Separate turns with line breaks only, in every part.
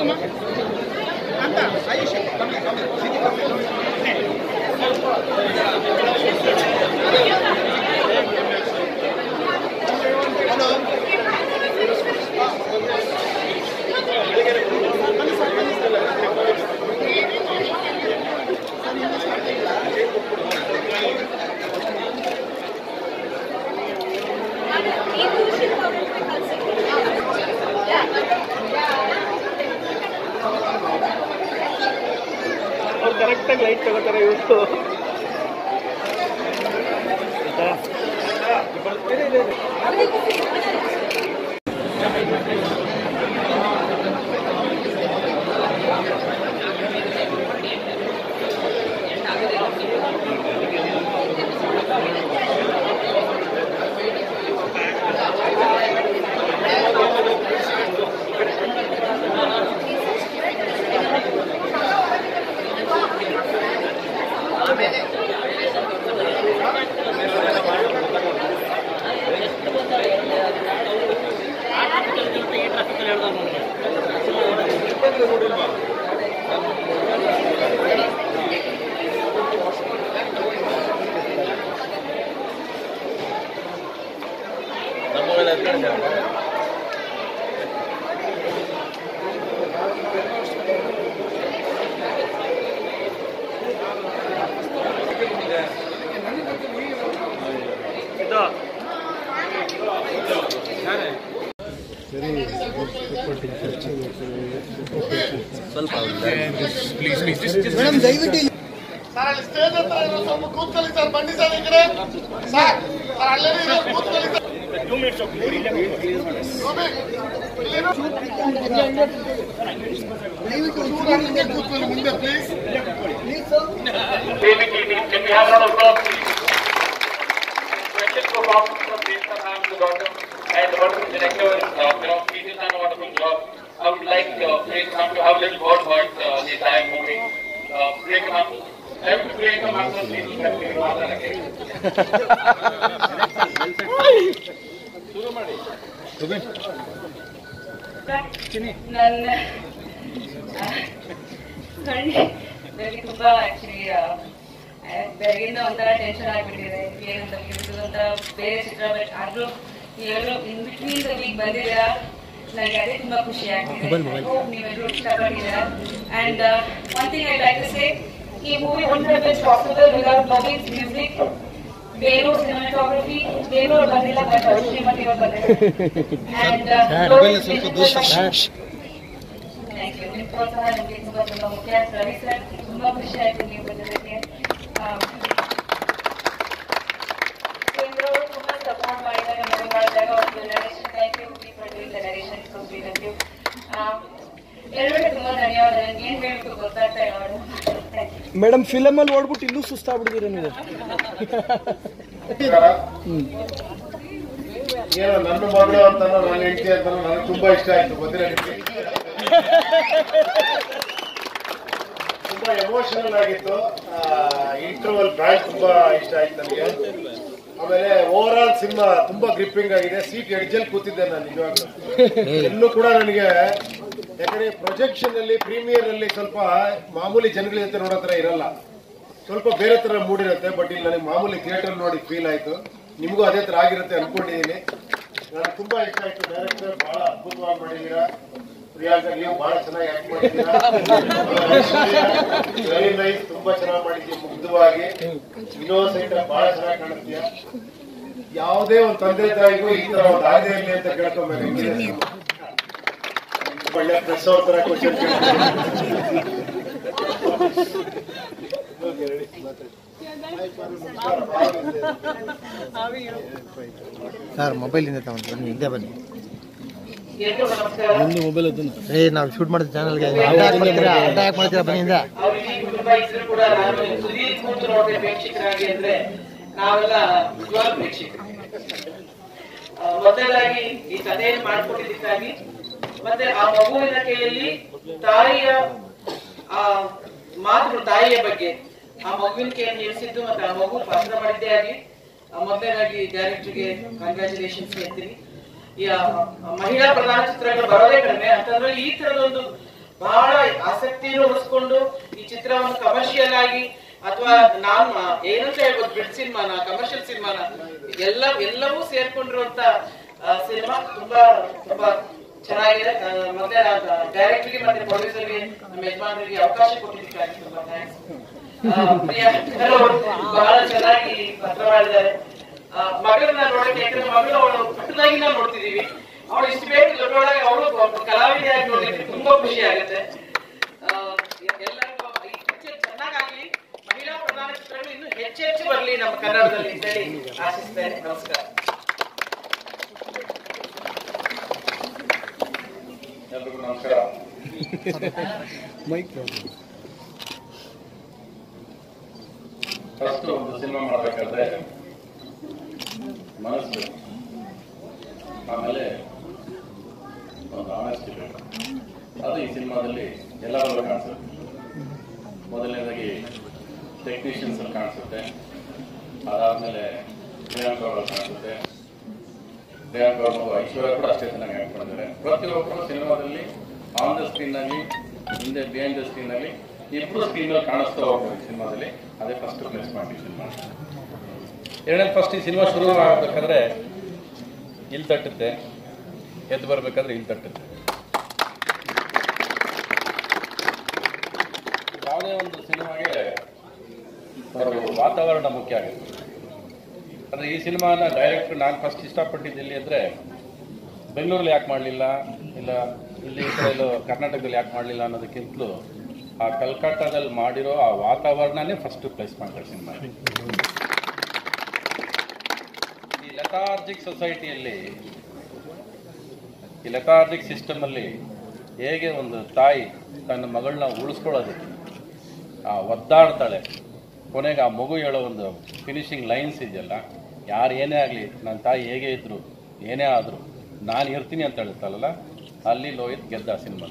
ಕೂತ್ಕೊಮ್ಮ ಅಂತ ಆಯುಷ್ ಕಮ್ಮಿ ಕಮ್ಮಿ ಸಿಟಿ ಕಮ್ಮಿ ಹಲೋ
ಅವ್ರು ಕರೆಕ್ಟಾಗಿ ಲೈಟ್ ತಗೋತಾರೆ ಇವತ್ತು ಇದು
ಮೇಡಮ್ ದಯವಿಟ್ಟು ಇಲ್ಲಿ
ಸರ್ ಅಲ್ಲಿ ಸ್ಟೇಜ್ ಹತ್ರ ಇರೋ ಸ್ವಲ್ಪ ಕೂತ್ಕೊಳ್ಳಿ ಸರ್ ಬನ್ನಿ ಸರ್ ಈ ಕಡೆ ಸರ್ ಸರ್ ಅಲ್ಲೇ ಇರೋ ಕೂತ್ಕೊಳ್ಳಿ ಸರ್
ದಯವಿಟ್ಟು ಒಂದು
ಚೂರು ಹಂಗೆ ಕೂತ್ಕೊಳ್ಳಿ ಮುಂದೆ please
please sir
Can we have a round of applause? Question performance from Desa ma'am to Gautam and the wonderful director, uh, you know, he has done a wonderful job. I would like uh, Desa ma'am to have a little word about uh, the entire movie. Uh, Priyanka ma'am, I have to Priyanka ma'am to please continue ಮಾತಾಡಕ್ಕೆ.
ನನ್ನ ಕಣ್ಣಿ ನನಗೆ ತುಂಬಾ actually ಬೆಳಗಿಂದ ಒಂಥರ tension ಆಗ್ಬಿಟ್ಟಿದೆ ಏನಂತ ಇದು ಅಂತ ಬೇರೆ ಚಿತ್ರ ಬಟ್ ಆದ್ರೂ ನೀವೆಲ್ಲರೂ ಇನ್ ಬಿಟ್ವೀನ್ ದ ವೀಕ್ ಬಂದಿದ್ದೀರಾ ನನಗೆ ಅದೇ ತುಂಬಾ ಖುಷಿ ಆಗ್ತಿದೆ ನೀವೆಲ್ಲರೂ ಇಷ್ಟಪಟ್ಟಿದ್ದೀರಾ and one thing I like to say ಈ ಮೂವಿ ಒಂದು ಬಿಸ್ possible without Naveen music Belur cinematography Belur ಬಂದಿಲ್ಲ ಬಟ್ ಶ್ರೀಮತಿ ಅವರು ಬಂದಿದ್ದಾರೆ ಅಂಡ್ ಥ್ಯಾಂಕ್ ಯು ನಿಮ್ಮ ಪ್ರೋತ್ಸಾಹ ನಮಗೆ ತುಂಬಾ ತುಂಬಾ ಮುಖ್ಯ ರವಿ ಸರ್ ತುಂಬಾ ಖುಷಿ ಆಯ್ತು ನೀವು ಬಂದಿದ್ದಕ್ಕೆ ಕೇಂದ್ರವರು ತುಂಬಾ ಸಪೋರ್ಟ್ ಮಾಡಿದಾಗ ಮದುವೆ ಮಾಡಿದಾಗ ಒಂದು narration thank you B for doing the narration to B thank you ಎಲ್ಲರಿಗೂ ತುಂಬಾ ಧನ್ಯವಾದ ನನಗೆ ಏನ್ ಹೇಳ್ಬೇಕು ಗೊತ್ತಾಗ್ತಾ ಇಲ್ಲ ಥ್ಯಾಂಕ್ ಯು
ಮೇಡಮ್ ಫಿಲಮ್ ಅಲ್ಲಿ ಓಡ್ಬಿಟ್ಟು ಇನ್ನೂ ಸುಸ್ತಾಗ್ಬಿಟ್ಟಿದ್ದೀರ ನೀವು
ಏನೋ ನನ್ನ ಮಗಳು ಅಂತ ನಾನು ಹೆಂಡತಿ ಅಂತ ನನಗೆ ತುಂಬಾ ಇಷ್ಟ ಆಯ್ತು ಗೊತ್ತಿಲ್ಲ ನಿಮ್ಗೆ ತುಂಬಾ ಎಮೋಷನಲ್ ಆಗಿತ್ತು ಇಂಟರ್ವಲ್ ಬ್ಯಾಂಡ್ ತುಂಬಾ ಇಷ್ಟ ಆಯ್ತು ನನಗೆ ಆಮೇಲೆ ಓವರ್ ಆಲ್ ಸಿನಿಮಾ ತುಂಬಾ ಗ್ರಿಪ್ಪಿಂಗ್ ಆಗಿದೆ ಸೀಟ್ ಎಡ್ಜಲ್ ಕೂತಿದ್ದೆ ನಾನು ನಿಜವಾಗ್ಲೂ ಎಲ್ಲೂ ಕೂಡ ನನಗೆ ಯಾಕಂದ್ರೆ ಪ್ರೊಜೆಕ್ಷನ್ ಅಲ್ಲಿ ಪ್ರೀಮಿಯರ್ ಅಲ್ಲಿ ಸ್ವಲ್ಪ ಮಾಮೂಲಿ ಜನಗಳ ಜೊತೆ ನೋಡೋ ತರ ಇರಲ್ಲ ಸ್ವಲ್ಪ ಬೇರೆ ತರ ಮೂಡಿರುತ್ತೆ ಬಟ್ ಇಲ್ಲಿ ನನಗೆ ಮಾಮೂಲಿ ಥಿಯೇಟರ್ ನೋಡಿ ಫೀಲ್ ಆಯ್ತು ನಿಮಗೂ ಅದೇ ತರ ಆಗಿರುತ್ತೆ ಅನ್ಕೊಂಡಿದ್ದೀನಿ ನನಗೆ ತುಂಬಾ ಇಷ್ಟ ಆಯ್ತು ಡೈರೆಕ್ಟರ್ ಬಹಳ ಅದ್ಭುತವಾಗಿ ಮಾಡಿದ್ದೀರಾ ಪ್ರಿಯಾಂಕಾ ನೀವು ಬಹಳ ಚೆನ್ನಾಗಿ ಆಕ್ಟ್ ಮಾಡಿದ್ದೀರಾ ವೆರಿ ನೈಸ್ ತುಂಬಾ ಚೆನ್ನಾಗಿ ಮಾಡಿದ್ದೀವಿ ಮುಗ್ಧವಾಗಿ ಇನ್ನೋಸೆಂಟ್ ಬಹಳ ಚೆನ್ನಾಗಿ ಕಾಣಿಸ್ತೀಯ ಯಾವುದೇ ಒಂದು ತಂದೆ ತಾಯಿಗೂ ಈ ತರ ಒಂದು ಆಗದೆ ಇರಲಿ ಅಂತ ಕೇಳ್ಕೊಬೇಕು ಒಳ್ಳೆ ಪ್ರೆಸ್ ಅವ್ರ ತರ ಕ್ವಶನ್
ಸರ್ ಮೊಬೈಲಿಂದ ತಗೊಂಡು ಬನ್ನಿ ಹಿಂದೆ ಬನ್ನಿ
ಎಲ್ರಿಗೂ ನಮಸ್ಕಾರ
ಏ ನಾವು ಶೂಟ್ ಮಾಡಿದ ಚಾನಲ್ಗೆ ಅಡ್ಡ ಯಾಕೆ ಮಾಡ್ತೀರಾ ಅಡ್ಡ ಯಾಕೆ ಮಾಡ್ತೀರಾ ಬನ್ನಿ ಹಿಂದೆ
ಅವ್ರಿಗೆ ಈ ಕುಟುಂಬ ಇದ್ರು ಕೂಡ ನಾನು ಸುದೀರ್ ಕೂತು ನೋಡಿದ ಪ್ರೇಕ್ಷಕರಾಗಿ ಅಂದ್ರೆ ನಾವೆಲ್ಲ ನಿಜವಾದ ಪ್ರೇಕ್ಷಕರು ಆ, ಮೊದಲಾಗಿ ಈ ಕಥೆಯನ್ನು ಮಾಡ್ಕೊಟ್ಟಿದ್ದಕ್ಕಾಗಿ ಮತ್ತೆ ಆ ಮಗುವಿನ ಕೈಯಲ್ಲಿ ತಾಯಿಯ ಆ ಮಾತುಗಳು ತಾಯಿಯ ಬಗ್ಗೆ ಆ ಮಗುವಿನ ಕೈಯಲ್ಲಿ ಇರಿಸಿದ್ದು ಮತ್ತೆ ಆ ಮಗು ಪಾತ್ರ ಮಾಡಿದ್ದೇ ಆಗಿ ಆ, ಮೊದಲನೇದಾಗಿ ಡೈರೆಕ್ಟರ್ಗೆ ಕಂಗ್ರ್ಯಾಚುಲೇಷನ್ಸ್ ಹೇಳ್ತೀನಿ ಈ ಆ, ಮಹಿಳಾ ಪ್ರಧಾನ ಚಿತ್ರಗಳು ಬರೋದೇ ಕಡಿಮೆ ಅಂತಂದ್ರೆ ಈ ತರದ ಒಂದು ಬಹಳ ಆಸಕ್ತಿಯನ್ನು ಉಳಿಸ್ಕೊಂಡು ಈ ಚಿತ್ರವನ್ನು ಕಮರ್ಷಿಯಲ್ ಆಗಿ ಅಥವಾ ನಾನು ಏನಂತ ಹೇಳ್ಬೋದು ಬಿಡ್ ಸಿನಿಮಾನ ಕಮರ್ಷಿಯಲ್ ಸಿನಿಮಾನ ಎಲ್ಲ ಎಲ್ಲವೂ ಸೇರ್ಕೊಂಡಿರುವಂತ ಸಿನಿಮಾ ತುಂಬಾ ತುಂಬಾ ಚೆನ್ನಾಗಿದೆ ಆ, ಮತ್ತೆ ಡೈರೆಕ್ಟರ್ಗೆ ಮತ್ತೆ ಪ್ರೊಡ್ಯೂಸರ್ಗೆ ನಮ್ಮ ಯಜಮಾನರಿಗೆ ಅವಕಾಶ ಕೊಟ್ಟಿದ್ದಕ್ಕಾಗಿ ತುಂಬಾ ಥ್ಯಾಂಕ್ಸ್ ಬಹಳ ಚೆನ್ನಾಗಿ ಪತ್ರ ಮಾಡಿದ್ದಾರೆ ಆ, ಮಗಳನ್ನ ನೋಡಕ್ಕೆ ಯಾಕಂದ್ರೆ ಮಗಳು ಅವಳು ಪುಟ್ಟದಾಗಿ ನಾವು ನೋಡ್ತಿದೀವಿ ಅವಳು ಇಷ್ಟು ಬೇಗ ದೊಡ್ಡವಳಾಗಿ ಅವಳು ಒಬ್ಬ ಕಲಾವಿದೆಯಾಗಿ ನೋಡ್ಲಿಕ್ಕೆ ತುಂಬಾ ಖುಷಿ ಆಗುತ್ತೆ ಆ, ಎಲ್ಲರಿಗೂ ಈ ಪಿಕ್ಚರ್ ಚೆನ್ನಾಗಾಗ್ಲಿ ಮಹಿಳಾ ಪ್ರಧಾನ ಚಿತ್ರಗಳು ಇನ್ನು ಹೆಚ್ಚು ಹೆಚ್ಚು ಬರಲಿ ನಮ್ಮ ಕನ್ನಡದಲ್ಲಿ ಅಂತ ಹೇಳಿ ಆಶಿಸ್ತೇನೆ ನಮಸ್ಕಾರ
ಎಲ್ರಿಗೂ ನಮಸ್ಕಾರ ಫಸ್ಟ್ ಒಂದು ಸಿನಿಮಾ ಮಾಡಬೇಕಾದ್ರೆ ಮನಸ್ಸು ಬೇಕು. ಆಮೇಲೆ ಒಂದು ಆನೆಸ್ಟಿ ಬೇಕು ಅದು ಈ ಸಿನಿಮಾದಲ್ಲಿ ಎಲ್ಲರಲ್ಲೂ ಕಾಣಿಸುತ್ತೆ ಮೊದಲನೇದಾಗಿ ಟೆಕ್ನಿಷಿಯನ್ಸ್ ಅಲ್ಲಿ ಕಾಣಿಸುತ್ತೆ ಅದಾದ್ಮೇಲೆ ಪ್ರಿಯಾಂಕ ಅವರು ಕಾಣಿಸುತ್ತೆ ಪ್ರಿಯಾಂಕ ಅವರು ಐಶ್ವರ್ಯ ಕೂಡ ಅಷ್ಟೇ ಚೆನ್ನಾಗಿ ಆಕ್ಟ್ ಮಾಡಿದ್ದಾರೆ ಪ್ರತಿಯೊಬ್ಬರು ಸಿನಿಮಾದಲ್ಲಿ ಆನ್ ದ ಸ್ಕ್ರೀನ್ ಅಲ್ಲಿ ಹಿಂದೆ ಬಿಹೈಂಡ್ ದ ಸ್ಕ್ರೀನ್ ಅಲ್ಲಿ ಇಬ್ರು ಸ್ಕ್ರೀನ್ ಅಲ್ಲಿ ಕಾಣಿಸ್ತಾ ಹೋಗ್ಬೋದು ಈ ಸಿನಿಮಾದಲ್ಲಿ ಅದೇ ಫಸ್ಟ್ ಪ್ಲೇಸ್ ಮಾಡಿ ಸಿನಿಮಾ ಎರಡನೇ ಫಸ್ಟ್ ಈ ಸಿನಿಮಾ ಶುರು ಆಗಬೇಕಾದ್ರೆ ಇಲ್ಲಿ ತಟ್ಟುತ್ತೆ ಎದ್ದು ಬರ್ಬೇಕಾದ್ರೆ ಇಲ್ಲಿ ತಟ್ಟುತ್ತೆ ಯಾವುದೇ ಒಂದು ಸಿನಿಮಾಗೆ ಒಂದು ವಾತಾವರಣ ಮುಖ್ಯ ಆಗುತ್ತೆ ಅಂದರೆ ಈ ಸಿನಿಮಾನ ಡೈರೆಕ್ಟರ್ ನಾನು ಫಸ್ಟ್ ಇಷ್ಟಪಟ್ಟಿದ್ದು ಎಲ್ಲಿ ಅಂದರೆ ಬೆಂಗಳೂರಲ್ಲಿ ಯಾಕೆ ಮಾಡಲಿಲ್ಲ ಇಲ್ಲ ಇಲ್ಲಿ ಈ ಕಡೆ ಎಲ್ಲೋ ಕರ್ನಾಟಕದಲ್ಲಿ ಯಾಕೆ ಮಾಡಲಿಲ್ಲ ಅನ್ನೋದಕ್ಕಿಂತಲೂ ಆ ಕಲ್ಕಟ್ಟಾದಲ್ಲಿ ಮಾಡಿರೋ ಆ ವಾತಾವರಣನೇ ಫಸ್ಟ್ ಪ್ಲೇಸ್ ಮಾಡ್ತಾರೆ ಸಿನಿಮಾ ಈ ಲೆಥಾರ್ಜಿಕ್ ಸೊಸೈಟಿಯಲ್ಲಿ ಈ ಲೆಥಾರ್ಜಿಕ್ ಸಿಸ್ಟಮಲ್ಲಿ ಹೇಗೆ ಒಂದು ತಾಯಿ ತನ್ನ ಮಗಳನ್ನ ಉಳಿಸ್ಕೊಳ್ಳೋದಕ್ಕೆ ಆ ಒದ್ದಾಡ್ತಾಳೆ ಕೊನೆಗೆ ಆ ಮಗು ಹೇಳೋ ಒಂದು ಫಿನಿಶಿಂಗ್ ಲೈನ್ಸ್ ಇದೆಯಲ್ಲ ಯಾರು ಏನೇ ಆಗಲಿ ನನ್ನ ತಾಯಿ ಹೇಗೆ ಇದ್ರು ಏನೇ ಆದರೂ ನಾನು ಇರ್ತೀನಿ ಅಂತ ಹೇಳ್ತಾಳಲ್ಲ ಅಲ್ಲಿ ಲೋಹಿತ್ ಗೆದ್ದ ಸಿನಿಮಾ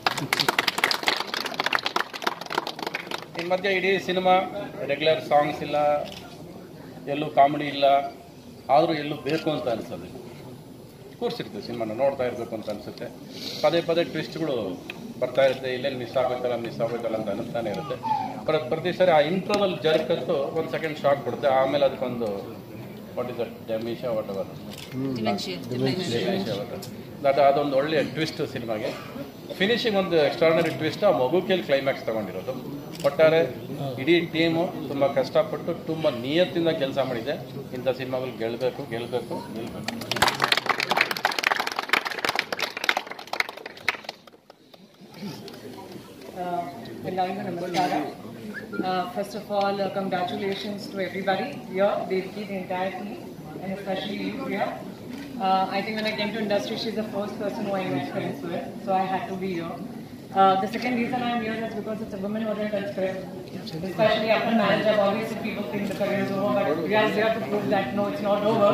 ಈ ಮಧ್ಯೆ ಇಡೀ ಸಿನಿಮಾ ರೆಗ್ಯುಲರ್ ಸಾಂಗ್ಸ್ ಇಲ್ಲ ಎಲ್ಲೂ ಕಾಮಿಡಿ ಇಲ್ಲ ಆದರೂ ಎಲ್ಲೂ ಬೇಕು ಅಂತ ಅನ್ಸೋದು ಕೂರ್ಸಿರ್ತದೆ ಸಿನಿಮಾನ ನೋಡ್ತಾ ಇರಬೇಕು ಅಂತ ಅನಿಸುತ್ತೆ ಪದೇ ಪದೇ ಟ್ವಿಸ್ಟ್ಗಳು ಬರ್ತಾ ಇರುತ್ತೆ ಇಲ್ಲೇನು ಮಿಸ್ ಆಗುತ್ತಲ್ಲ ಮಿಸ್ ಆಗುತ್ತಲ್ಲ ಅಂತ ಅನಿಸ್ತಾನೆ ಇರುತ್ತೆ ಪ್ರ ಪ್ರತಿ ಸರಿ ಆ ಇಂಟ್ರೋವಲ್ ಜರ್ಕತ್ತು ಒಂದು ಸೆಕೆಂಡ್ ಶಾಕ್ ಕೊಡುತ್ತೆ ಆಮೇಲೆ ಅದಕ್ಕೊಂದು ವಾಟ್ ಇಸ್ ದಟ್ ಡೆಮಿಷ ವಾಟ್ ಅವರ್ ದಟ್ ಅದೊಂದು ಒಳ್ಳೆಯ ಟ್ವಿಸ್ಟ್ ಸಿನಿಮಾಗೆ ಫಿನಿಶಿಂಗ್ ಒಂದು ಎಕ್ಸ್ಟ್ರಾರ್ನರಿ ಟ್ವಿಸ್ಟ್ ಆ ಮಗು ಕೇಳಿ ಕ್ಲೈಮ್ಯಾಕ್ಸ್ ತಗೊಂಡಿರೋದು ಒಟ್ಟಾರೆ ಇಡೀ ಟೀಮು ತುಂಬ ಕಷ್ಟಪಟ್ಟು ತುಂಬ ನಿಯತ್ತಿಂದ ಕೆಲಸ ಮಾಡಿದೆ ಇಂಥ ಸಿನಿಮಾಗಳು ಗೆಲ್ಲಬೇಕು ಗೆಲ್ಲಬೇಕು ಗೆಲ್ಲಬೇಕು
ಎಲ್ಲರಿಗೂ ನಮಸ್ಕಾರ first of all congratulations to everybody here Devki the entire team and especially you here uh, I think when I came to industry she's the first person who I met friends with so I had to be here uh, the second reason I'm here is because it's a women oriented script especially after marriage I've always said people think the career is over but we are here to prove that no it's not over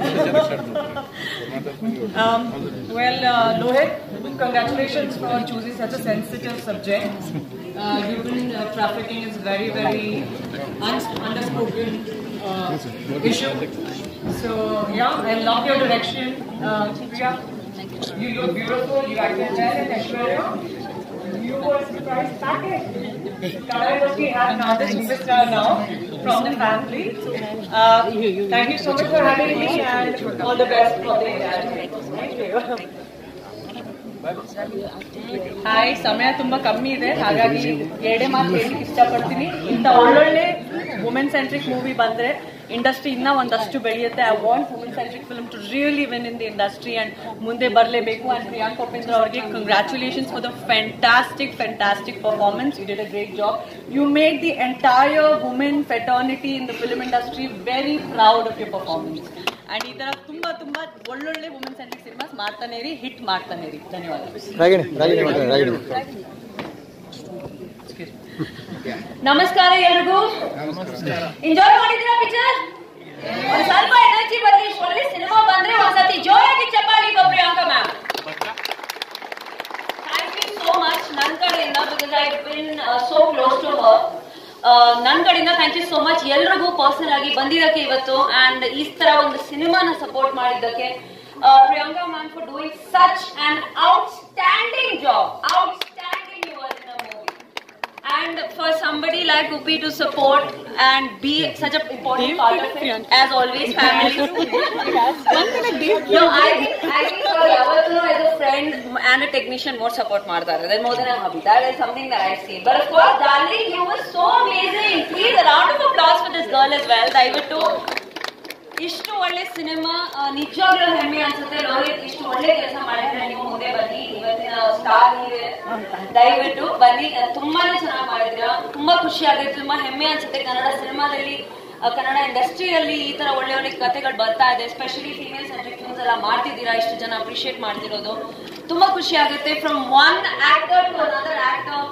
um, well, uh, Lohit, congratulations for choosing such a sensitive subject. Uh, human uh, trafficking is very, very un- underspoken uh, issue. So, yeah, I love your direction. Uh, Priya, you look beautiful, you acted well, and Aishwarya, you were a surprise package. Kannada industry has another superstar now from the family. Uh, thank you so much for having me and all the best for the entire Thank you. Hi ಸಮಯ ತುಂಬಾ ಕಮ್ಮಿ ಇದೆ ಹಾಗಾಗಿ ಎರಡೇ ಮಾತು ಹೇಳಲಿಕ್ಕೆ ಇಷ್ಟಪಡ್ತೀನಿ ಇಂಥ ಒಳ್ಳೊಳ್ಳೆ ವುಮೆನ್ ಸೆಂಟ್ರಿಕ್ ಮೂವಿ ಬಂದ್ರೆ ಇಂಡಸ್ಟ್ರಿ ಇನ್ನ ಒಂದಷ್ಟು ಬೆಳೆಯುತ್ತೆ I want women centric film to really win in the industry and ಮುಂದೆ ಬರಲೇಬೇಕು ಅಂಡ್ ಪ್ರಿಯಾಂಕ್ ಉಪೇಂದ್ರ ಅವರಿಗೆ congratulations for the fantastic fantastic performance you did a great job you made the entire women fraternity in the film industry very proud of your performance and ಈ ತರ ತುಂಬಾ ತುಂಬಾ ಒಳ್ಳೊಳ್ಳೆ women centric cinemas ಮಾಡ್ತಾನೆ ಇರಿ hit ಮಾಡ್ತಾನೆ ಇರಿ ಧನ್ಯವಾದಗಳು
ರಾಗಿಣಿ ರಾಗಿಣಿ ಮಾಡ್ತಾರೆ ರಾಗಿಣಿ
ನಮಸ್ಕಾರ ಎಲ್ರಿಗೂ ಎಂಜಾಯ್ ಮಾಡಿದ್ದೀರಾ ಪಿಕ್ಚರ್ ಒಂದ್ ಸ್ವಲ್ಪ ಎನರ್ಜಿ ಬರ್ಲಿ ಒಳ್ಳೆ ಸಿನಿಮಾ ಬಂದ್ರೆ ಒಂದ್ಸತಿ ಜೋರಾಗಿ ಚಪ್ಪಾಳಿ Priyanka ma'am thank you so much ನನ್ನ ಕಡೆಯಿಂದ because I been so close to her ನನ್ನ ಕಡೆಯಿಂದ ಥ್ಯಾಂಕ್ ಯು ಸೋ ಮಚ್ ಎಲ್ರಿಗೂ ಪರ್ಸನಲ್ ಆಗಿ ಬಂದಿದ್ದಕ್ಕೆ ಇವತ್ತು ಅಂಡ್ ಈ ತರ ಒಂದು ಸಿನಿಮಾನ ಸಪೋರ್ಟ್ ಮಾಡಿದ್ದಕ್ಕೆ Priyanka ma'am for doing such and outstanding job outstanding Udupi to support and be such an important part of it. As always, family. no, I think I think uh, ಯಾವತ್ತೂ as a friend and a technician more support ಮಾಡ್ತಾರೆ. Then more than a hobby. That is something that I see. But of course, darling, you were so amazing. Please a round of applause for this girl as well. ದಯವಿಟ್ಟು ಇಷ್ಟು ಒಳ್ಳೆ cinema ನಿಜವಾಗ್ಲೂ ಹೆಮ್ಮೆ ಅನ್ಸುತ್ತೆ ರೋಹಿತ್ ಇಷ್ಟು ಒಳ್ಳೆ ಕೆಲಸ ಮಾಡಿದ್ರೆ ನೀವು ಮುಂದೆ ಬನ್ನಿ ಇವತ್ತಿನ ಸ್ಟಾರ್ ನೀವೇ ದಯವಿಟ್ಟು ಬನ್ನಿ ಅಹ್, ತುಂಬಾನೇ ಚೆನ್ನಾಗಿ ಮಾಡಿದ್ರ ತುಂಬಾ ಖುಷಿ ಆಗುತ್ತೆ ತುಂಬಾ ಹೆಮ್ಮೆ ಅನ್ಸುತ್ತೆ ಕನ್ನಡ ಸಿನಿಮಾದಲ್ಲಿ ಅಹ್, ಕನ್ನಡ ಇಂಡಸ್ಟ್ರಿಯಲ್ಲಿ ಈ ತರ ಒಳ್ಳೆ ಒಳ್ಳೆ ಕಥೆಗಳು ಬರ್ತಾ ಇದೆ ಎಸ್ಪೆಷಲಿ ಫೀಮೇಲ್ ಸೆಂಟ್ರಿಕ್ ಫಿಲ್ಮ್ಸ್ ಎಲ್ಲ ಮಾಡ್ತಿದ್ದೀರಾ ಇಷ್ಟು ಜನ ಅಪ್ರಿಶಿಯೇಟ್ ಮಾಡ್ತಿರೋದು ತುಂಬಾ ಖುಷಿ ಆಗುತ್ತೆ from one actor to another actor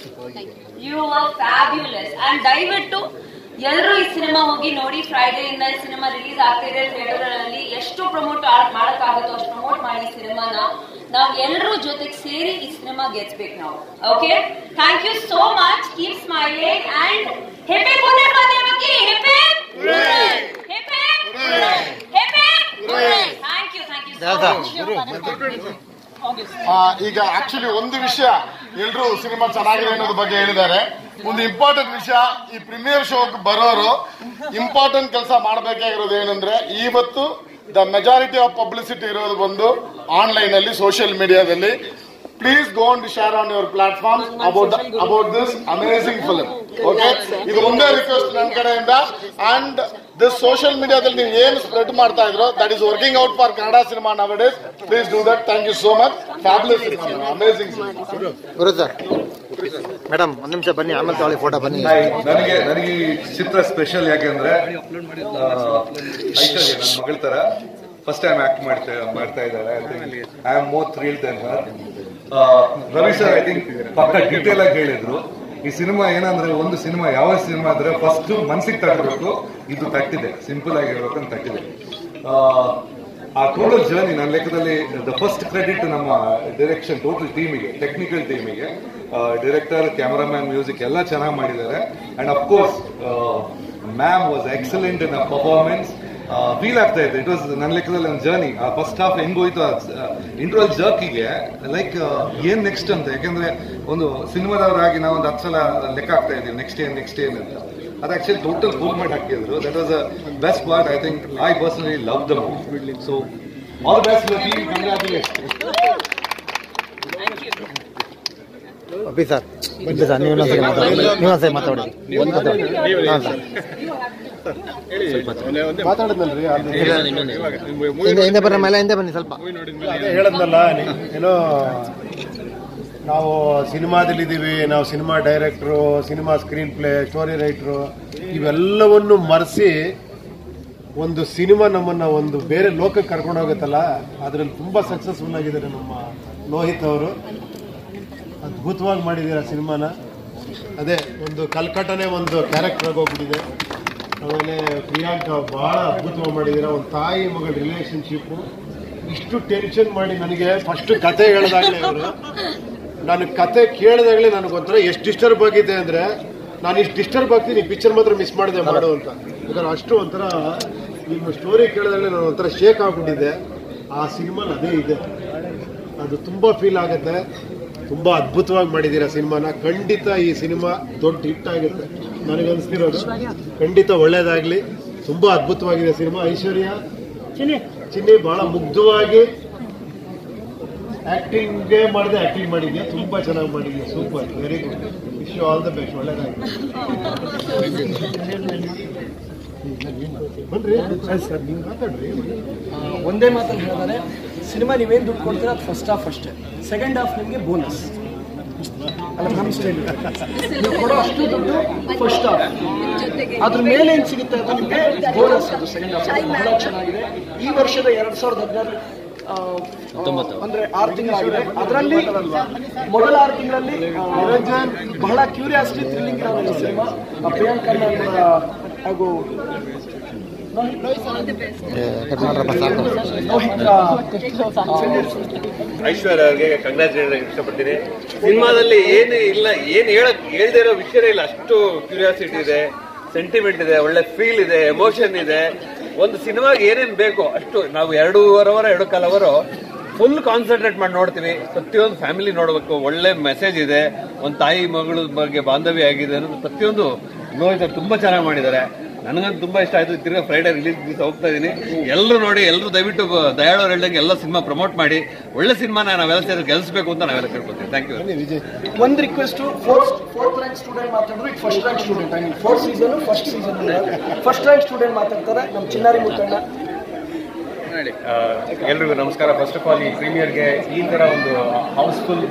you are fabulous and ದಯವಿಟ್ಟು ಎಲ್ಲರೂ ಈ ಸಿನಿಮಾ ಹೋಗಿ ನೋಡಿ ಫ್ರೈಡೇ ಇಂದ ಈ ಸಿನಿಮಾ ರಿಲೀಸ್ ಆಗ್ತಿದೆ ಥಿಯೇಟರ್ ಅಲ್ಲಿ ಎಷ್ಟು ಪ್ರಮೋಟ್ ಮಾಡಕ್ಕಾಗುತ್ತೋ ಅಷ್ಟು ಪ್ರಮೋಟ್ ಮಾಡಿ ಈ ಸಿನಿಮಾನ ನಾವ್ ಎಲ್ಲರೂ ಜೊತೆಗೆ ಸೇರಿ ಈ ಸಿನಿಮಾ ಗೆಲ್ಸ್ಬೇಕು ನಾವು okay thank you so much keep smiling and happy ಪುಣ್ಯ ಮಾಧ್ಯಮಕ್ಕೆ happy happy happy thank you thank you
ಆ, ಈಗ ಆಕ್ಚುಲಿ ಒಂದು ವಿಷಯ ಎಲ್ರು ಸಿನಿಮಾ ಚೆನ್ನಾಗಿದೆ ಅನ್ನೋದ್ರ ಬಗ್ಗೆ ಹೇಳಿದ್ದಾರೆ ಒಂದು ಇಂಪಾರ್ಟೆಂಟ್ ವಿಷಯ ಈ ಪ್ರೀಮಿಯರ್ ಶೋಗ್ ಬರೋರು ಇಂಪಾರ್ಟೆಂಟ್ ಕೆಲಸ ಮಾಡಬೇಕಾಗಿರೋದು ಏನಂದ್ರೆ ಇವತ್ತು ದ ಮೆಜಾರಿಟಿ ಆಫ್ ಪಬ್ಲಿಸಿಟಿ ಇರೋದು ಬಂದು ಆನ್ಲೈನ್ ಅಲ್ಲಿ ಸೋಷಿಯಲ್ ಮೀಡಿಯಾದಲ್ಲಿ please go and share on your platform about about this amazing film okay ಇದು ಒಂದೇ ರಿಕ್ವೆಸ್ಟ್ ನನ್ನ ಕಡೆಯಿಂದ ಅಂಡ್ ದಿಸ್ ಸೋಷಿಯಲ್ ಮೀಡಿಯಾದಲ್ಲಿ ನೀವು ಏನು ಸ್ಪ್ರೆಡ್ ಮಾಡ್ತಾ ಇದ್ರು that is working out for Kannada cinema now days please do that thank you so much fabulous cinema amazing cinema
ಗುರು ಸರ್ ಮೇಡಮ್ ಒಂದ್ ನಿಮಿಷ ಬನ್ನಿ ಆಮೇಲೆ ತಗೊಳ್ಳಿ ಫೋಟೋ ಬನ್ನಿ
ನನಗೆ ನನಗೆ ಈ ಚಿತ್ರ ಸ್ಪೆಷಲ್ ಯಾಕೆಂದ್ರೆ ಆ, ಐಶ್ವರ್ಯ ನನ್ನ ಮಗಳ ತರ ಫಸ್ಟ್ ಟೈಮ್ ಆಕ್ಟ್ ಮಾಡ್ತಾ ಮಾಡ್ತಾ ಇದ್ದಾರೆ I am more thrill than her Ravi sir I think ಪಕ್ಕ ಡೀಟೇಲ್ ಆಗಿ ಹೇಳಿದ್ರು ಈ ಸಿನಿಮಾ ಏನಂದ್ರೆ ಒಂದು ಸಿನಿಮಾ ಯಾವ ಸಿನಿಮಾ ಅಂದ್ರೆ ಫಸ್ಟ್ ಮನ್ಸಿಗೆ ತಟ್ಟಬೇಕು ಇದು ತಟ್ಟಿದೆ ಸಿಂಪಲ್ ಆಗಿ ಹೇಳ್ಬೇಕಂತ ತಟ್ಟಿದೆ ಆ, ಆ ಟೋಟಲ್ ಜರ್ನಿ ನನ್ನ ಲೆಕ್ಕದಲ್ಲಿ ದ ಫಸ್ಟ್ ಕ್ರೆಡಿಟ್ ನಮ್ಮ ಡೈರೆಕ್ಷನ್ ಟೋಟಲ್ ಟೀಮಿಗೆ ಟೆಕ್ನಿಕಲ್ ಟೀಮಿಗೆ ಡೈರೆಕ್ಟರ್ ಕ್ಯಾಮರಾಮ್ಯಾನ್ ಮ್ಯೂಸಿಕ್ ಎಲ್ಲ ಚೆನ್ನಾಗಿ ಮಾಡಿದ್ದಾರೆ and of course ma'am was excellent in performance feel ಆಗ್ತಾ ಇದೆ ಇಟ್ ವಾಸ್ ನನ್ನ ಲೆಕ್ಕದಲ್ಲಿ ಒಂದು ಜರ್ನಿ ಆ ಫಸ್ಟ್ ಹಾಫ್ ಹೆಂಗೋಯ್ತು ಇಂಟ್ರೋಲ್ ಜರ್ಕಿಗೆ ಲೈಕ್ ಏನ್ ನೆಕ್ಸ್ಟ್ ಅಂತ ಯಾಕಂದ್ರೆ ಒಂದು ಸಿನಿಮಾದವರಾಗಿ ನಾವು ಒಂದು ಹತ್ತು ಸಲ ಲೆಕ್ಕ ಆಗ್ತಾ ಇದ್ದೀವಿ ನೆಕ್ಸ್ಟ್ ಏನ್ ನೆಕ್ಸ್ಟ್ ಏನ್ ಅಂತ ಅದು ಆಕ್ಚುಲಿ ಟೋಟಲ್ ಫುಲ್ ಮಾಡಿ ಹಾಕಿದ್ರು that was a best part I think I personally love the movie so all best team congratulation
ಅಪ್ಪಿ ಸರ್ ಇಲ್ಲ ಸರ್ ನೀವು ಇನ್ನೊಂದ್ಸರಿ ಮಾತಾಡಿ ನೀವು ಒಂದ್ಸರಿ ಮಾತಾಡಿ ಹಾಂ ಸರ್
ಮಾತಾಡಿದ್ನಲ್ರಿ
ಹಿಂದೆ ಹಿಂದೆ ಬರ್ರಿ ಮೇಲೆ ಹಿಂದೆ ಬನ್ನಿ ಸ್ವಲ್ಪ
ಅದೇ ಹೇಳದ್ನಲ್ಲ ಏನೋ ನಾವು ಸಿನಿಮಾದಲ್ಲಿದ್ದೀವಿ ನಾವು ಸಿನಿಮಾ ಡೈರೆಕ್ಟ್ರು ಸಿನಿಮಾ ಸ್ಕ್ರೀನ್ ಪ್ಲೇ ಸ್ಟೋರಿ ರೈಟ್ರು ಇವೆಲ್ಲವನ್ನು ಮರೆಸಿ ಒಂದು ಸಿನಿಮಾ ನಮ್ಮನ್ನ ಒಂದು ಬೇರೆ ಲೋಕಕ್ಕೆ ಕರ್ಕೊಂಡು ಹೋಗುತ್ತಲ್ಲ ಅದರಲ್ಲಿ ತುಂಬಾ ಸಕ್ಸಸ್ಫುಲ್ ಆಗಿದ್ದಾರೆ ನಮ್ಮ ಲೋಹಿತ್ ಅವರು ಅದ್ಭುತವಾಗಿ ಮಾಡಿದ್ದೀರಾ ಸಿನಿಮಾನ ಅದೇ ಒಂದು ಕಲ್ಕಟ್ಟನೆ ಒಂದು ಕ್ಯಾರೆಕ್ಟರ್ ಆಗೋಗ್ಬಿಟ್ಟಿದೆ ಆಮೇಲೆ ಪ್ರಿಯಾಂಕಾ ಬಹಳ ಅದ್ಭುತವಾಗಿ ಮಾಡಿದ್ದೀರಾ ಒಂದು ತಾಯಿ ಮಗಳ ರಿಲೇಶನ್ಶಿಪ್ಪು ಇಷ್ಟು ಟೆನ್ಷನ್ ಮಾಡಿ ನನಗೆ ಫಸ್ಟ್ ಕತೆ ಹೇಳಿದಾಗಲೇ ಇವರು ನಾನು ಕತೆ ಕೇಳಿದಾಗಲೇ ನನಗೊಂಥರ ಎಷ್ಟು ಡಿಸ್ಟರ್ಬ್ ಆಗಿದೆ ಅಂದರೆ ನಾನು ಇಷ್ಟು ಡಿಸ್ಟರ್ಬ್ ಆಗ್ತೀನಿ ಪಿಕ್ಚರ್ ಮಾತ್ರ ಮಿಸ್ ಮಾಡಿದೆ ಮಾಡು ಅಂತ ಯಾಕಂದ್ರೆ ಅಷ್ಟು ಒಂಥರ ನಿಮ್ಮ ಸ್ಟೋರಿ ಕೇಳಿದಾಗಲೇ ನಾನು ಒಂಥರ ಶೇಕ್ ಆಗ್ಬಿಟ್ಟಿದ್ದೆ ಆ ಸಿನಿಮಾಲ್ ಅದೇ ಇದೆ ಅದು ತುಂಬ ಫೀಲ್ ಆಗುತ್ತೆ ತುಂಬ ಅದ್ಭುತವಾಗಿ ಮಾಡಿದ್ದೀರಾ ಸಿನಿಮಾನ ಖಂಡಿತ ಈ ಸಿನಿಮಾ ದೊಡ್ಡ ಹಿಟ್ ಆಗುತ್ತೆ ನನಗನ್ಸ್ತಿರೋದು ಖಂಡಿತ ಒಳ್ಳೇದಾಗಲಿ ತುಂಬ ಅದ್ಭುತವಾಗಿದೆ ಸಿನಿಮಾ ಐಶ್ವರ್ಯ ಚಿನ್ನಿ ಬಹಳ ಮುಗ್ಧವಾಗಿ ಆಕ್ಟಿಂಗ್ಗೆ ಮಾಡಿದೆ ಆಕ್ಟಿಂಗ್ ಮಾಡಿದ್ಯಾ ತುಂಬಾ ಚೆನ್ನಾಗಿ ಮಾಡಿದ್ಯಾ super very good wish you all the best ಒಳ್ಳೇದಾಗಿ ಬನ್ರಿ ಸರ್ ನೀವು ಮಾತಾಡ್ರಿ
ಒಂದೇ ಮಾತಲ್ಲಿ ಹೇಳಿದ್ರೆ ಸಿನಿಮಾ ನೀವೇನು ದುಡ್ಡು ಕೊಡ್ತೀರಾ ಅದು ಫಸ್ಟ್ ಹಾಫ್ ಅಷ್ಟೇ ಸೆಕೆಂಡ್ ಹಾಫ್ ನಿಮಗೆ ಬೋನಸ್ ಅಲ್ಲ ನಮ್ಮ ಸ್ಟೈಲ್ ನೀವು ಕೊಡೋ ಅಷ್ಟು ದುಡ್ಡು ಫಸ್ಟ್ ಹಾಫ್ ಅದ್ರ ಮೇಲೆ ಏನು ಸಿಗುತ್ತೆ ಅದು ನಿಮಗೆ ಬೋನಸ್ ಅದು ಸೆಕೆಂಡ್ ಹಾಫ್ ಬಹಳ ಚೆನ್ನಾಗಿದೆ ಈ ವರ್ಷದ ಎರಡ್ ಸಾವಿರದ ಹದಿನಾರು ಅಂದ್ರೆ ಆರು ತಿಂಗಳಾಗಿದೆ ಅದರಲ್ಲಿ ಮೊದಲ ಆರು ತಿಂಗಳಲ್ಲಿ ನಿರಂಜನ್ ಬಹಳ ಕ್ಯೂರಿಯಾಸಿಟಿ ಥ್ರಿಲ್ಲಿಂಗ್ ಇರೋ ಸಿನಿಮಾ ಪ್ರಿಯಾಂಕಾ ಮ್ಯಾಮ್ ಹಾಗೂ
ಏ, ಕಟ್ ಮಾಡ್ರಪ್ಪ ಸಾಕು
ಐಶ್ವರ್ಯ ಅವ್ರಿಗೆ ಕಂಗ್ರಾಚುಲೇಟ್ ಇಷ್ಟಪಡ್ತೀನಿ ಸಿನಿಮಾದಲ್ಲಿ ಏನು ಇಲ್ಲ ಏನು ಹೇಳಕ್ ಹೇಳ್ದೇ ಇರೋ ವಿಷಯನೇ ಇಲ್ಲ ಅಷ್ಟು ಕ್ಯೂರಿಯಾಸಿಟಿ ಇದೆ ಸೆಂಟಿಮೆಂಟ್ ಇದೆ ಒಳ್ಳೆ ಫೀಲ್ ಇದೆ ಎಮೋಷನ್ ಇದೆ ಒಂದು ಸಿನಿಮಾಗೆ ಏನೇನ್ ಬೇಕು ಅಷ್ಟು ನಾವು ಎರಡೂವರೆ ಅವರ್ ಎರಡು ಕಾಲ ಅವರು ಫುಲ್ ಕಾನ್ಸಂಟ್ರೇಟ್ ಮಾಡಿ ನೋಡ್ತೀವಿ ಪ್ರತಿಯೊಂದು ಫ್ಯಾಮಿಲಿ ನೋಡಬೇಕು ಒಳ್ಳೆ ಮೆಸೇಜ್ ಇದೆ ಒಂದು ತಾಯಿ ಮಗಳ ಬಗ್ಗೆ ಬಾಂಧವ್ಯ ಆಗಿದೆ ಅನ್ನೋದು ಪ್ರತಿಯೊಂದು ಲೋಹಿತ್ ಅವ್ರು ತುಂಬಾ ಚೆನ್ನಾಗಿ ಮಾಡಿದ್ದಾರೆ ನನಗಂತೂ ತುಂಬಾ ಇಷ್ಟ ಆಯ್ತು ತಿರ್ಗಾ ಫ್ರೈಡೆ ರಿಲೀಸ್ ದಿವಸ ಹೋಗ್ತಾ ಇದೀನಿ ಎಲ್ಲರೂ ನೋಡಿ ಎಲ್ಲರೂ ದಯವಿಟ್ಟು ದಯಾಳು ಅವ್ರು ಹೇಳ್ದಂಗೆ ಎಲ್ಲ ಸಿನಿಮಾ ಪ್ರಮೋಟ್ ಮಾಡಿ ಒಳ್ಳೆ ಸಿನಿಮಾನ ನಾವೆಲ್ಲ ಸೇರಿ ಗೆಲ್ಲಿಸಬೇಕು ಅಂತ ನಾವೆಲ್ಲ ಕೇಳ್ಕೊತೀವಿ ಥ್ಯಾಂಕ್ ಯು
ಒಂದು request fourth fourth rank student ಮಾತಾಡಿದ್ರು ಇದು first rank student I mean fourth season first season first rank student ಮಾತಾಡ್ತಾರೆ ನಮ್ಮ ಚಿನ್ನಾರಿ ಮುಖಂಡ
ಎಲ್ರಿಗೂ ನಮಸ್ಕಾರ ಫಸ್ಟ್ ಆಫ್ ಆಲ್ ಈ ಪ್ರೀಮಿಯರ್ಗೆ ಈ ಥರ ಒಂದು ಹೌಸ್ಫುಲ್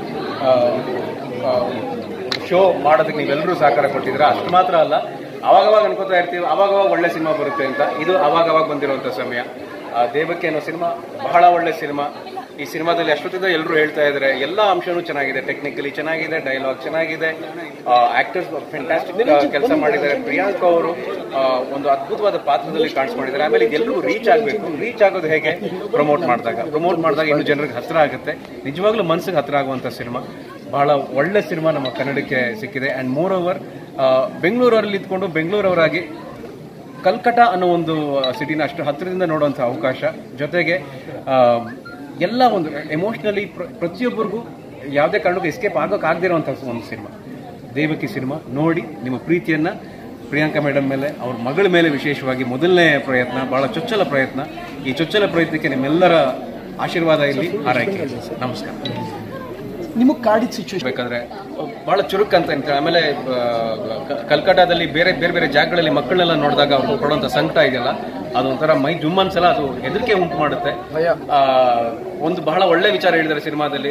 ಶೋ ಮಾಡೋದಕ್ಕೆ ನೀವೆಲ್ಲರೂ ಸಹಕಾರ ಕೊಟ್ಟಿದ್ದೀರಾ ಅಷ್ಟು ಮಾತ್ರ ಅಲ್ಲ ಅವಾಗವಾಗ ಅನ್ಕೋತಾ ಇರ್ತೀವಿ ಅವಾಗವಾಗ ಒಳ್ಳೆ ಸಿನಿಮಾ ಬರುತ್ತೆ ಅಂತ ಇದು ಅವಾಗವಾಗ ಬಂದಿರುವಂಥ ಸಮಯ ಆ, ದೇವಕ್ಕೆ ಅನ್ನೋ ಸಿನಿಮಾ ಬಹಳ ಒಳ್ಳೆ ಸಿನಿಮಾ ಈ ಸಿನಿಮಾದಲ್ಲಿ ಅಷ್ಟೊತ್ತಿಂದ ಎಲ್ಲರೂ ಹೇಳ್ತಾ ಇದ್ದಾರೆ ಎಲ್ಲ ಅಂಶನೂ ಚೆನ್ನಾಗಿದೆ ಟೆಕ್ನಿಕಲಿ ಚೆನ್ನಾಗಿದೆ ಡೈಲಾಗ್ ಚೆನ್ನಾಗಿದೆ ಆಕ್ಟರ್ಸ್ ಫ್ಯಾಂಟಾಸ್ಟಿಕ್ ಕೆಲಸ ಮಾಡಿದ್ದಾರೆ ಪ್ರಿಯಾಂಕ್ ಅವರು ಆ, ಒಂದು ಅದ್ಭುತವಾದ ಪಾತ್ರದಲ್ಲಿ ಕಾಣಿಸ್ಕೊಂಡಿದ್ದಾರೆ ಆಮೇಲೆ ಇದೆಲ್ಲರಿಗೂ ರೀಚ್ ಆಗಬೇಕು ರೀಚ್ ಆಗೋದು ಹೇಗೆ ಪ್ರಮೋಟ್ ಮಾಡಿದಾಗ ಪ್ರಮೋಟ್ ಮಾಡಿದಾಗ ಇನ್ನು ಜನರಿಗೆ ಹತ್ತಿರ ಆಗುತ್ತೆ ನಿಜವಾಗ್ಲೂ ಮನಸ್ಸಿಗೆ ಹತ್ತಿರ ಆಗುವಂಥ ಸಿನಿಮಾ ಬಹಳ ಒಳ್ಳೆ ಸಿನಿಮಾ ನಮ್ಮ ಕನ್ನಡಕ್ಕೆ ಸಿಕ್ಕಿದೆ ಆ್ಯಂಡ್ ಮೋರ್ ಓವರ್ ಬೆಂಗಳೂರಲ್ಲಿ ಇದ್ಕೊಂಡು ಬೆಂಗಳೂರವರಾಗಿ ಕಲ್ಕಟ ಅನ್ನೋ ಒಂದು ಸಿಟಿನ ಅಷ್ಟು ಹತ್ತಿರದಿಂದ ನೋಡುವಂಥ ಅವಕಾಶ ಜೊತೆಗೆ ಆ, ಎಲ್ಲ ಒಂದು ಎಮೋಷ್ನಲಿ ಪ್ರತಿಯೊಬ್ಬರಿಗೂ ಯಾವುದೇ ಕಾರಣಕ್ಕೂ ಎಸ್ಕೇಪ್ ಆಗೋಕ್ಕಾಗದಿರುವಂಥ ಒಂದು ಸಿನಿಮಾ ದೇವಕಿ ಸಿನಿಮಾ ನೋಡಿ ನಿಮ್ಮ ಪ್ರೀತಿಯನ್ನು ಪ್ರಿಯಾಂಕಾ ಮೇಡಮ್ ಮೇಲೆ ಅವ್ರ ಮಗಳ ಮೇಲೆ ವಿಶೇಷವಾಗಿ ಮೊದಲನೇ ಪ್ರಯತ್ನ ಬಹಳ ಚೊಚ್ಚಲ ಪ್ರಯತ್ನ ಈ ಚೊಚ್ಚಲ ಪ್ರಯತ್ನಕ್ಕೆ ನಿಮ್ಮೆಲ್ಲರ ಆಶೀರ್ವಾದ ಇಲ್ಲಿ ಹಾರೈಕೆ ನಮಸ್ಕಾರ
ನಿಮಗೆ ಕಾಡಿದ ಸಿಚುವೇಶನ್
ಬೇಕಾದ್ರೆ ಬಹಳ ಚುರುಕ್ ಅಂತ ಹೇಳ್ತಾರೆ ಆಮೇಲೆ ಆ, ಕ- ಕಲ್ಕಟ್ಟಾದಲ್ಲಿ ಬೇರೆ ಬೇರೆ ಬೇರೆ ಜಾಗಗಳಲ್ಲಿ ಮಕ್ಕಳನ್ನೆಲ್ಲ ನೋಡಿದಾಗ ಅವ್ರು ಪಡುವಂತ ಸಂಕಟ ಇದೆಯಲ್ಲ ಅದೊಂಥರ ಮೈ ಜುಮ್ ಅನ್ಸಲ ಅದು ಹೆದರಿಕೆ ಉಂಟು ಮಾಡುತ್ತೆ ಆ, ಒಂದು ಬಹಳ ಒಳ್ಳೆ ವಿಚಾರ ಹೇಳಿದ್ದಾರೆ ಸಿನಿಮಾದಲ್ಲಿ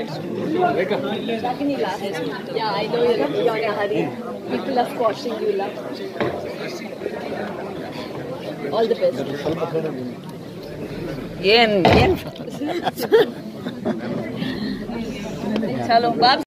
Yeah, I know you're, you're in a hurry. People are squashing you, love. All the best.
ಏನ್ ಏನ್ ಚಲೋ ಬಾಬ್